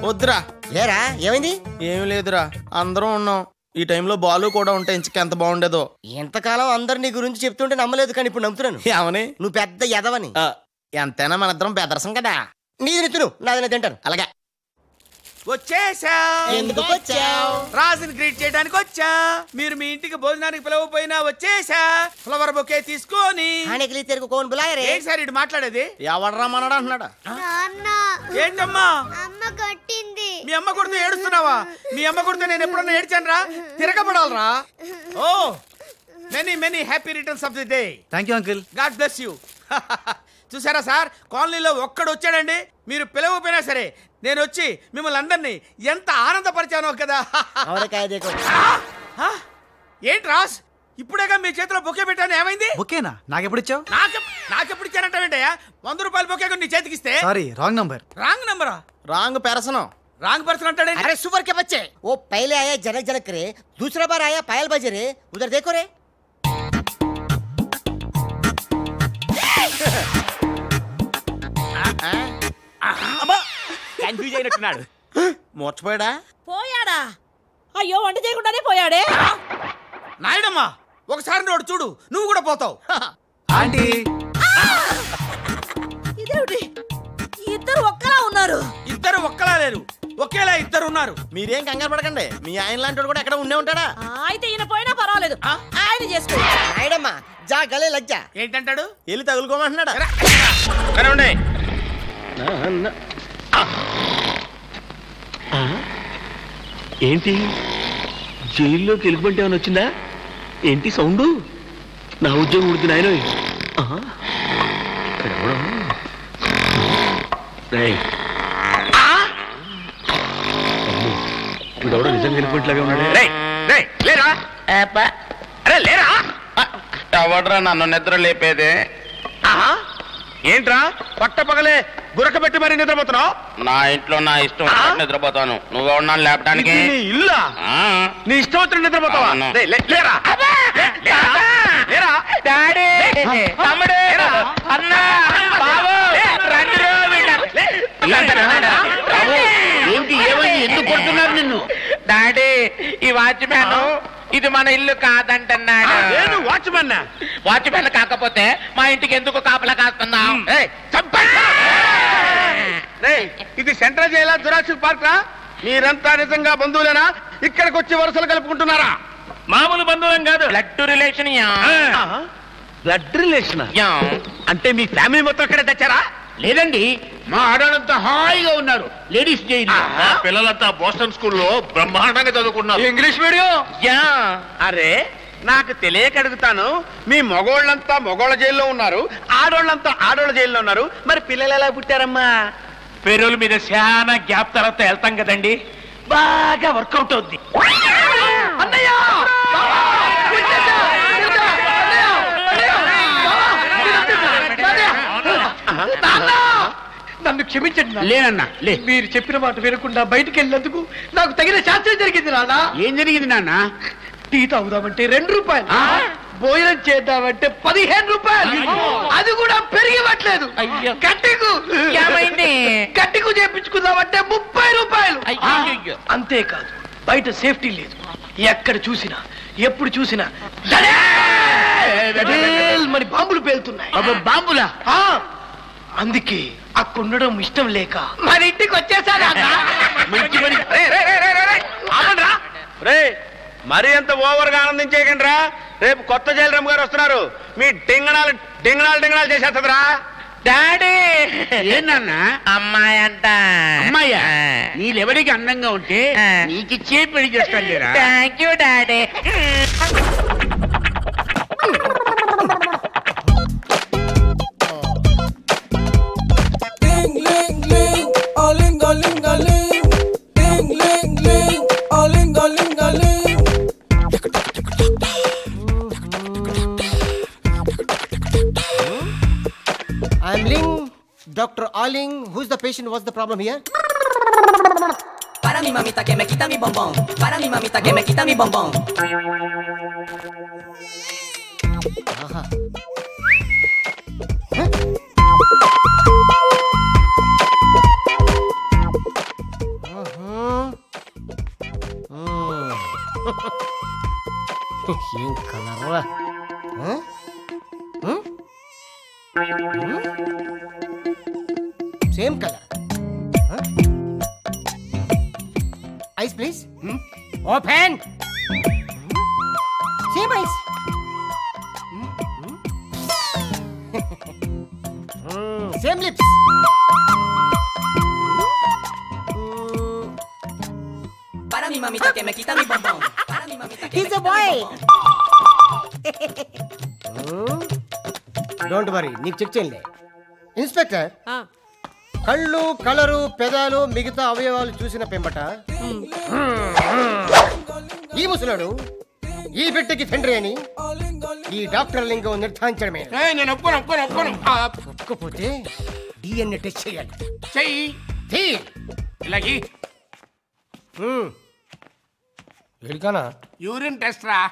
వద్దురా ఏరా ఏమైంది ఏం లేదురా అందరం ఉన్నాం ఈ టైంలో బాలు కూడా ఉంటే ఇంచుకు ఎంత బాగుండేదో ఎంతకాలం అందరు నీ గురించి చెప్తుంటే నమ్మలేదు కానీ ఇప్పుడు నమ్ముతున్నాను ఏమని నువ్వు పెద్ద ఎదవని ఆ, ఎంతైనా మన ఇద్దరం బెదరసం కదా నీది తిను నాది నేను తింటాను అలాగే వచ్చేసా ఎందుకు వచ్చావు రాజుని గ్రీట్ చేయడానికి వచ్చా మీరు మీ ఇంటికి భోజనానికి పిలవపోయినా వచ్చేసా ఫ్లవర్ బొకే తీసుకొని హానికలి తెరుగు కోన్ బులాయరే ఏంటి సార్ ఇటు మాట్లాడేది ఎవడరా మనడు అంటున్నాడా నాన్న ఏంటమ్మా అమ్మ కొట్టింది మీ అమ్మ కొడుతూ ఏడుస్తున్నావా మీ అమ్మ కొడుతూ నేను ఎప్పుడన్నా ఏడ్చాను రా తిరగబడాలరా ఓ many many happy returns of the day thank you uncle God bless you చూసారా సార్ కాలనీలో ఒక్కడు వచ్చాడండి మీరు పిలవకపోయినా సరే నేను వచ్చి మిమ్మల్ని అందరినీ ఎంత ఆనందపరిచానో కదా అవరకాయ దేకో ఆ? ఏంటి రాస్ ఇప్పుడేగా మీ చేతిలో బొకే పెట్టాను ఏమైంది ఓకేనా నాకెప్పుడు ఇచ్చావు నాకు నాకెప్పుడు ఇచ్చానంటావేంటయ్యా వంద రూపాయల బొకే కొని నీ చేతికి ఇస్తే సారీ రాంగ్ నంబర్ రాంగ్ నంబరా రాంగ్ పెరసనం రాంగ్ పర్సన్ అంటాడే अरे सुपर के बच्चे वो पहले आया जनक जनक रे दूसरा बार आया पायल बजे रे उधर देखो रे కన్ఫ్యూజ్ అయినట్టున్నాడు మోర్చిపోయాడా పోయాడా అయ్యో వంట చేయకుండానే పోయాడే నాయుడమ్మా ఒకసారి నోడు చూడు నువ్వు కూడా పోతావు ఆంటీ ఇదేమిటి ఇద్దరు ఒక్కలా ఉన్నారు ఇద్దరు ఒక్కలా లేరు ఒకేలా ఇద్దరు ఉన్నారు మీరేం కంగారు పడకండి మీ ఆయన లాంటి వాడు కూడా ఎక్కడ ఉండే ఉంటాడా ఆ, అయితే ఈయన పోయినా పర్వాలేదు ఆయన చేసుకో నాయుడమ్మా జా గలే లజ్జా ఏంటంటాడు వెళ్ళి తగులుకోమంటున్నాడా ఏంటి జైల్లోకి ఎలుగుబంటి ఏమైనా వచ్చిందా ఏంటి సౌండ్ నా ఉద్యోగం ఉడుతుంది ఆయన వీడెవడో నిజంగా ఎలుగుబంటిలాగా ఉన్నాడే లేరా అరే లేరా ఎవడ్రా నన్ను నిద్ర లేపేదే ఏంట్రా పట్ట పగలే గురక పెట్టి మరి నిద్రపోతున్నావు నా ఇంట్లో నా ఇష్టం వచ్చినట్టు నిద్రపోతాను నువ్వెవడన్నా లేపడానికి ఇల్లా ఆ, నీ ఇష్టం వచ్చిన నిద్రపోతావా అవును. లే, లే, లేరా లేరా డాడీ తమ్ముడు అన్నా బాబు రండిరో వీళ్ళ- బాబు, ఏమిటి ఏమైంది ఎందుకు కొడుతున్నారు నిన్ను డాడీ ఈ వాచ్మ్యాన్ ఇది మన ఇల్లు కాదంటున్నాడు నేను వాచ్మెన్ వాచ్మెన్ కాకపోతే మా ఇంటికి ఎందుకు కాపలా కాస్తున్నావు ఇది సెంట్రల్ జైలా జురాసిక్ పార్క్ రా మీరంతా నిజంగా బంధువులేనా ఇక్కడికి వచ్చి వరుసలు కలుపుకుంటున్నారా మామూలు బంధువులం కాదు బ్లడ్ రిలేషన్ బ్లడ్ రిలేషన్ అంటే మీ ఫ్యామిలీ మొత్తం ఇక్కడ తెచ్చారా లేదండి మా ఆడవాళ్ళంతా హాయిగా ఉన్నారు లేడీస్ జైలు పిల్లలంతా బోస్టన్ స్కూల్లో బ్రహ్మాండంగా చదువుకున్నారు ఇంగ్లీష్ మీడియం యా అరే నాకు తెలియక అడుగుతాను మీ మగోళ్ళంతా మగోళ్ళ జైల్లో ఉన్నారు ఆడోళ్ళంతా ఆడోళ్ళ జైల్లో ఉన్నారు మరి పిల్లలు ఎలా పుట్టారమ్మా పేరుల మీద చాలా గ్యాప్ తర్వాత వెళ్తాం కదండి బాగా వర్కౌట్ అవుద్ది నన్ను క్షమించండి నాన్న. లేనన్నా లే మీరు చెప్పిన మాట వినకుండా బయటికి వెళ్ళినందుకు నాకు తగిన శాస్త్రం జరిగింది నాన్న ఏం జరిగింది నాన్న టీ తాగుదామంటే రెండు రూపాయలు భోజనం చేద్దామంటే పదిహేను రూపాయలు అది కూడా పెరిగివ్వట్లేదు గట్టికు ఏమైంది? గట్టికు చేపించుకుందామంటే ముప్పై రూపాయలు అయ్యయ్యో. అంతేకాదు బయట సేఫ్టీ లేదు ఎక్కడ చూసినా ఎప్పుడు చూసినా దడేల్ దడేల్ మరి బాంబులు పేలుతున్నాయి బాంబులా ఆ, అందుకే అక్కడ ఉండడం ఇష్టం లేక మన ఇంటికి వచ్చేసాను మంచి పని రే, రే, రే, రే, రే, రే. ఆగండ్రా. రే మరి అంత ఓవర్ గా ఆనందించేయకండి రా రేపు కొత్త జైలరామ్ గారు వస్తున్నారు మీ డింగణాలు డింగణాలు డింగణాలు చేసేస్తుందిరా డాడీ ఏంటన్నా అమ్మాయి అంట అమ్మాయ్యా నీళ్ళెవరికి అందంగా ఉంటే నీకిచ్చే పెళ్లి చేస్తాను లేరా thank you daddy I am Ling, Dr. Alling. Who's the patient? What's the problem here? Para mi mamita que me quita mi bombón. Para mi mamita que me quita mi bombón. Eyes please open same eyes same lips Para mi mamita que me quita mi bombón. Para mi mamita que me He's quita a mi boy. bombón. Don't worry నీకు check చేయలే inspector కళ్ళు colour పెదాలు మిగతా అవయవాలు చూసిన పెంబట ఈ ముసలాడు ఈ బిడ్డకి తండ్రి అని ఈ డాక్టర్ లింగం నిర్ధారించడమే ఏయ్, నేను ఒప్పుకోను ఒప్పుకోను ఒప్పుకోను ఆ, ఒప్పుకోపోతే డిఎన్ఏ టెస్ట్ చేయాలి చెయ్యి తీ. ఇలాగి హ్మ్. ఎడికానా యూరిన్ టెస్ట్ రా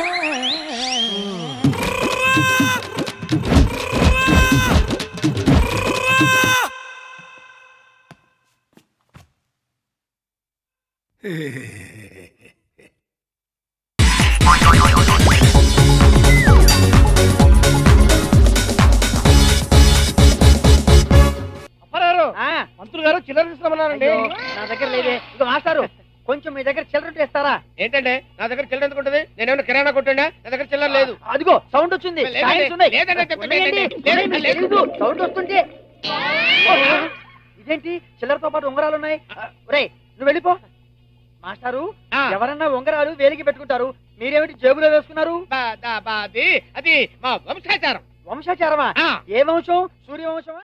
మంత్రులు గారు చిల్లర తీసుకోమన్నారండి నా దగ్గర లేదే ఇక మాస్టారు కొంచెం మీ దగ్గర చిల్లర ఉంటే ఇస్తారా ఏంటంటే నా దగ్గర చిల్లర ఎందుకు ఉంటుంది నేనేమన్నా కిరాణా కొట్టండా నా దగ్గర చిల్లర లేదు అదిగో సౌండ్ వచ్చింది లేదండి, కాయిన్స్ ఉన్నాయి. లేదండి, చెప్తే ఉన్నాయండి, లేదండి, ఉన్నాయి, మీకు లేదు. తెలీదు. సౌండ్ వస్తుంటే ఇదేంటి చిల్లరతో పాటు ఉంగరాలు ఉన్నాయి ఒరేయ్ నువ్వు వెళ్ళిపో మాస్టారు ఆ. ఎవరన్నా ఉంగరాలు వేలికి పెట్టుకుంటారు మీరేమిటి జేబులో వేసుకున్నారు బా- దా- బా- అది అది మా వంశాచారం వంశాచారమా ఆ. ఏ వంశం సూర్యవంశమా